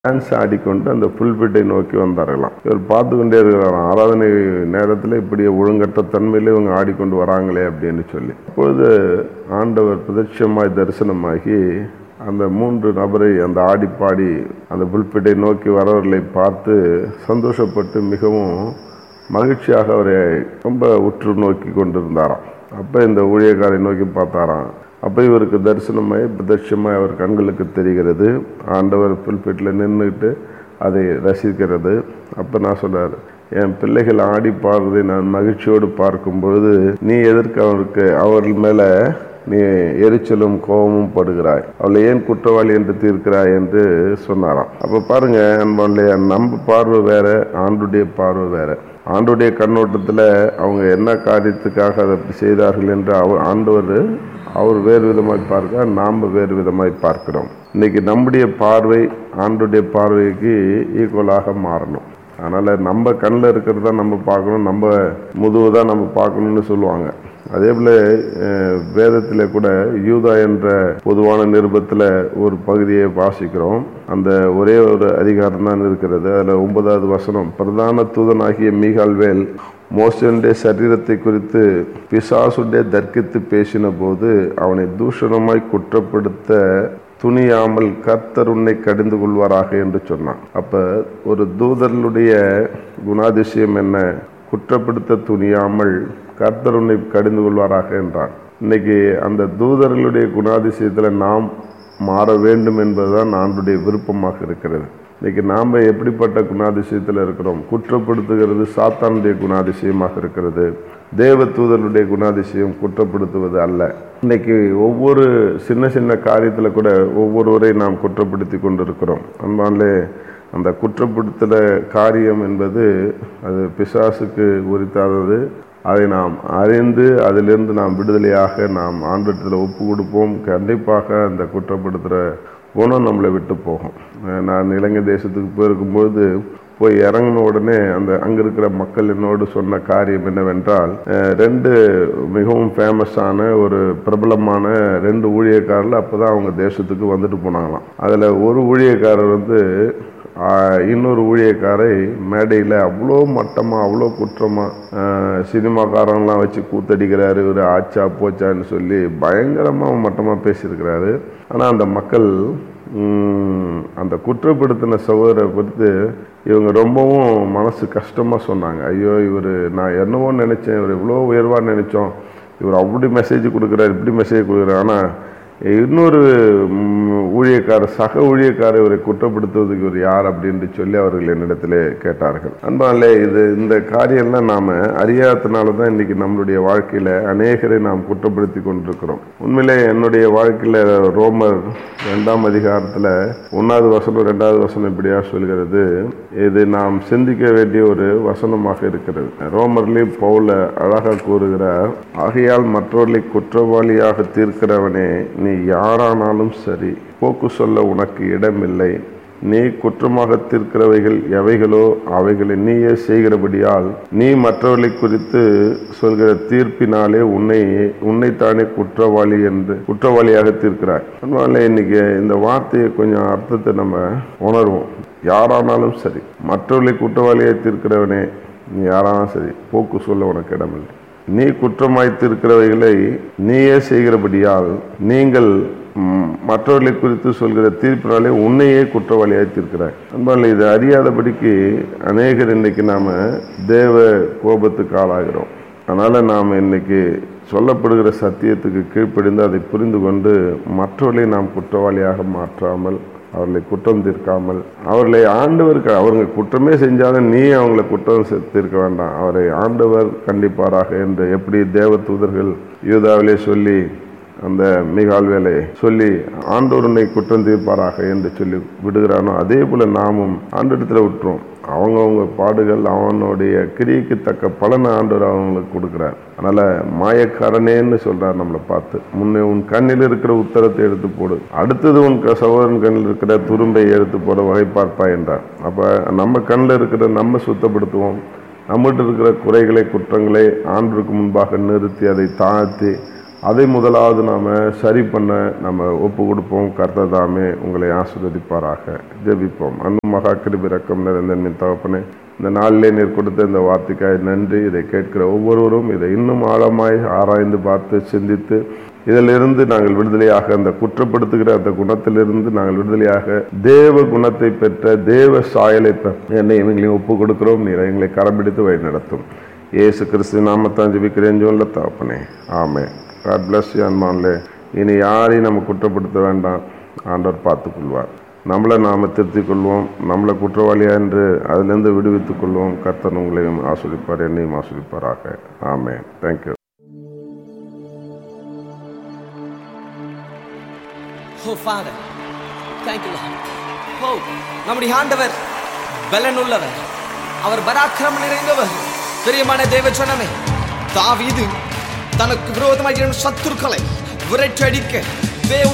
Dance ஆடிக்கொண்டு அந்த புல்பிட்டை நோக்கி வந்தார்களாம் இவர் பார்த்து கொண்டே இருக்கிறாராம் ஆராதனை நேரத்தில் இப்படி ஒழுங்கற்ற தன்மையில இவங்க ஆடிக்கொண்டு வராங்களே அப்படின்னு சொல்லி அப்பொழுது ஆண்டவர் பிரதட்சமாய் தரிசனமாகி அந்த மூன்று நபரை அந்த ஆடி பாடி அந்த புல்பிட்டை நோக்கி வரவர்களை பார்த்து சந்தோஷப்பட்டு மிகவும் மகிழ்ச்சியாக அவரை ரொம்ப உற்று நோக்கி கொண்டிருந்தாராம் அப்போ இந்த ஊழியக்காரை நோக்கி பார்த்தாராம் அப்போ இவருக்கு தரிசனமாய் பிரதட்சமாய் அவர் கண்களுக்கு தெரிகிறது ஆண்டவர் புல்பிட்டில் நின்றுட்டு அதை ரசிக்கிறது அப்போ நான் சொல்றாரு என் பிள்ளைகள் ஆடி பாடுறதை நான் மகிழ்ச்சியோடு பார்க்கும் பொழுது நீ எதற்கு அவருக்கு அவர்கள் மேலே நீ எரிச்சலும் கோபமும் படுகிறாய் அவளை ஏன் குற்றவாளி என்று தீர்க்கிறாய் என்று சொன்னாராம் அப்போ பாருங்க அன்பன்லையா நம்ம பார்வை வேற ஆண்டுடைய பார்வை வேற ஆண்டுடைய கண்ணோட்டத்தில் அவங்க என்ன காரியத்துக்காக அதை அப்படி செய்தார்கள் என்று அவர் ஆண்டவர் அவர் வேறு விதமாய் பார்க்க நாம் வேறு விதமாய் பார்க்கிறோம் இன்னைக்கு நம்முடைய பார்வை ஆண்டுடைய பார்வைக்கு ஈக்குவலாக மாறணும் அதனால் நம்ம கண்ணில் இருக்கிறத நம்ம பார்க்கணும் நம்ம முதுவை தான் நம்ம பார்க்கணும்னு சொல்லுவாங்க அதே போல் வேதத்தில் கூட யூதா என்ற பொதுவான நிருபத்தில் ஒரு பகுதியை வாசிக்கிறோம் அந்த ஒரே ஒரு அதிகாரம் தான் இருக்கிறது அதில் ஒன்பதாவது வசனம் பிரதான தூதனாகிய மீகால்வேல் மோசனுடைய சரீரத்தை குறித்து பிசாசுடைய தர்க்கித்து பேசின போது அவனை தூஷணமாய் குற்றப்படுத்த துணியாமல் கர்த்தர் உன்னை கடிந்து கொள்வாராக என்று சொன்னான் அப்ப ஒரு தூதர்களுடைய குணாதிசயம் என்ன குற்றப்படுத்த துணியாமல் கர்த்தர் உன்னை கடிந்து கொள்வாராக என்றான் இன்னைக்கு அந்த தூதர்களுடைய குணாதிசயத்தில் நாம் மாற வேண்டும் என்பதுதான் ஆண்டுடைய விருப்பமாக இருக்கிறது இன்னைக்கு நாம் எப்படிப்பட்ட குணாதிசயத்தில் இருக்கிறோம் குற்றப்படுத்துகிறது சாத்தானுடைய குணாதிசயமாக இருக்கிறது தேவ தூதருடைய குணாதிசயம் குற்றப்படுத்துவது அல்ல இன்னைக்கு ஒவ்வொரு சின்ன சின்ன காரியத்தில் கூட ஒவ்வொருவரை நாம் குற்றப்படுத்தி கொண்டிருக்கிறோம் அன்பாலே அந்த குற்றப்படுத்துகிற காரியம் என்பது அது பிசாசுக்கு உரித்தாதது அதை நாம் அறிந்து அதிலிருந்து நாம் விடுதலையாக நாம் ஆண்டத்தில் ஒப்பு கொடுப்போம் கண்டிப்பாக அந்த குற்றப்படுத்துகிற குணம் நம்மளை விட்டு போகும் நான் இலங்கை தேசத்துக்கு போயிருக்கும்போது போய் இறங்கின உடனே அந்த அங்கே இருக்கிற மக்கள் என்னோடு சொன்ன காரியம் என்னவென்றால் ரெண்டு மிகவும் ஃபேமஸான ஒரு பிரபலமான ரெண்டு ஊழியக்காரர்கள் அப்போ தான் அவங்க தேசத்துக்கு வந்துட்டு போனாங்களாம் அதில் ஒரு ஊழியக்காரர் வந்து இன்னொரு ஊழியக்காரை மேடையில் அவ்வளோ மட்டமாக அவ்வளோ குற்றமாக சினிமாக்காரங்களாம் வச்சு கூத்தடிக்கிறாரு இவர் ஆச்சா போச்சான்னு சொல்லி பயங்கரமாக மட்டமாக பேசியிருக்கிறாரு ஆனால் அந்த மக்கள் அந்த குற்றப்படுத்தின சகோதரை குறித்து இவங்க ரொம்பவும் மனசு கஷ்டமாக சொன்னாங்க ஐயோ இவர் நான் என்னவோ நினச்சேன் இவர் இவ்வளோ உயர்வாக நினச்சோம் இவர் அப்படி மெசேஜ் கொடுக்குறாரு இப்படி மெசேஜ் கொடுக்குறாரு ஆனால் இன்னொரு ஊழியக்காரர் சக ஊழியக்காரர் இவரை குற்றப்படுத்துவதற்கு இவர் யார் அப்படின்னு சொல்லி அவர்கள் என்னிடத்தில் கேட்டார்கள் அன்பாலே இது இந்த காரியம்லாம் நாம் அறியாதனால தான் இன்னைக்கு நம்மளுடைய வாழ்க்கையில் அநேகரை நாம் குற்றப்படுத்தி கொண்டிருக்கிறோம் உண்மையிலே என்னுடைய வாழ்க்கையில் ரோமர் ரெண்டாம் அதிகாரத்தில் ஒன்றாவது வசனம் ரெண்டாவது வசனம் இப்படியா சொல்கிறது இது நாம் சிந்திக்க வேண்டிய ஒரு வசனமாக இருக்கிறது ரோமர்லேயும் பவுல அழகாக கூறுகிறார் ஆகையால் மற்றவர்களை குற்றவாளியாக தீர்க்கிறவனே நீ யாரானாலும் சரி போக்கு சொல்ல உனக்கு இடமில்லை நீ குற்றமாக தீர்க்கிறவைகள் எவைகளோ அவைகளை நீயே செய்கிறபடியால் நீ மற்றவர்களை குறித்து சொல்கிற தீர்ப்பினாலே உன்னை உன்னைத்தானே குற்றவாளி என்று குற்றவாளியாக தீர்க்கிறாய் அதனால இன்னைக்கு இந்த வார்த்தையை கொஞ்சம் அர்த்தத்தை நம்ம உணர்வோம் யாரானாலும் சரி மற்றவர்களை குற்றவாளியை தீர்க்கிறவனே நீ யாரானாலும் சரி போக்கு சொல்ல உனக்கு இடமில்லை நீ குற்றமாய் தீர்க்கிறவைகளை நீயே செய்கிறபடியால் நீங்கள் மற்றவர்களை குறித்து சொல்கிற தீர்ப்பினாலே உன்னையே குற்றவாளியாக தீர்க்கிறாய் அன்பால் இது அறியாதபடிக்கு அநேகர் இன்னைக்கு நாம தேவ கோபத்துக்கு ஆளாகிறோம் அதனால நாம் இன்னைக்கு சொல்லப்படுகிற சத்தியத்துக்கு கீழ்ப்படிந்து அதை புரிந்து கொண்டு மற்றவர்களை நாம் குற்றவாளியாக மாற்றாமல் அவர்களை குற்றம் தீர்க்காமல் அவர்களை ஆண்டவருக்கு அவங்க குற்றமே செஞ்சாலும் நீ அவங்களை குற்றம் தீர்க்க வேண்டாம் அவரை ஆண்டவர் கண்டிப்பாராக என்று எப்படி தேவ தூதர்கள் யூதாவிலே சொல்லி அந்த மிகால் வேலை சொல்லி ஆண்டோரனை குற்றம் தீர்ப்பாராக என்று சொல்லி விடுகிறானோ அதே போல நாமும் ஆண்டிடத்தில் விட்டுரும் அவங்கவுங்க பாடுகள் அவனுடைய கிரிக்கு தக்க பலனை ஆண்டவர் அவங்களுக்கு கொடுக்குறார் அதனால மாயக்காரனேன்னு சொல்றார் நம்மளை பார்த்து முன்னே உன் கண்ணில் இருக்கிற உத்தரத்தை எடுத்து போடு அடுத்தது உன் சகோதரன் கண்ணில் இருக்கிற துரும்பை எடுத்து போட வகை பார்ப்பா என்றார் அப்ப நம்ம கண்ணில் இருக்கிற நம்ம சுத்தப்படுத்துவோம் நம்மகிட்ட இருக்கிற குறைகளை குற்றங்களை ஆண்டுக்கு முன்பாக நிறுத்தி அதை தாழ்த்தி அதை முதலாவது நாம் சரி பண்ண நம்ம ஒப்பு கொடுப்போம் கர்த்தர் தாமே உங்களை ஆசீர்வதிப்பாராக ஜெபிப்போம் அன்பு மகா கிருபிரக்கம் நிறைந்த என் தகப்பனே இந்த நாளிலே நீர் கொடுத்த இந்த வார்த்தைக்காய் நன்றி இதை கேட்கிற ஒவ்வொருவரும் இதை இன்னும் ஆழமாய் ஆராய்ந்து பார்த்து சிந்தித்து இதிலிருந்து நாங்கள் விடுதலையாக அந்த குற்றப்படுத்துகிற அந்த குணத்திலிருந்து நாங்கள் விடுதலையாக தேவ குணத்தை பெற்ற தேவ சாயலை பெற்ற என்னை இவங்களையும் ஒப்பு கொடுக்கிறோம் நீர் எங்களை கரம்பிடித்து வழி நடத்தும் இயேசு கிறிஸ்து நாமத்தான் ஜெபிக்கிறேன் சொல்ல தாப்பனே ஆமே காட் பிளஸ் யூ அன்பான்லே இனி யாரையும் நம்ம குற்றப்படுத்த வேண்டாம் ஆண்டவர் பார்த்துக்கொள்வார் நம்மளை நாம திருத்திக் கொள்வோம் நம்மளை குற்றவாளியா என்று அதிலிருந்து விடுவித்துக் கொள்வோம் கர்த்தன் உங்களையும் ஆஸ்வதிப்பார் என்னையும் ஆஸ்வதிப்பாராக ஆமே thank you Oh, Father. Thank you, Lord. Oh, நம்முடைய ஆண்டவர் பலனுள்ளவர் அவர் பராக்கிரம நிறைந்தவர் பிரியமான தேவ ஜனமே தாவீது தனக்கு விரோதமாக எழும் சத்துருக்களை விரட்டடிக்க தேவ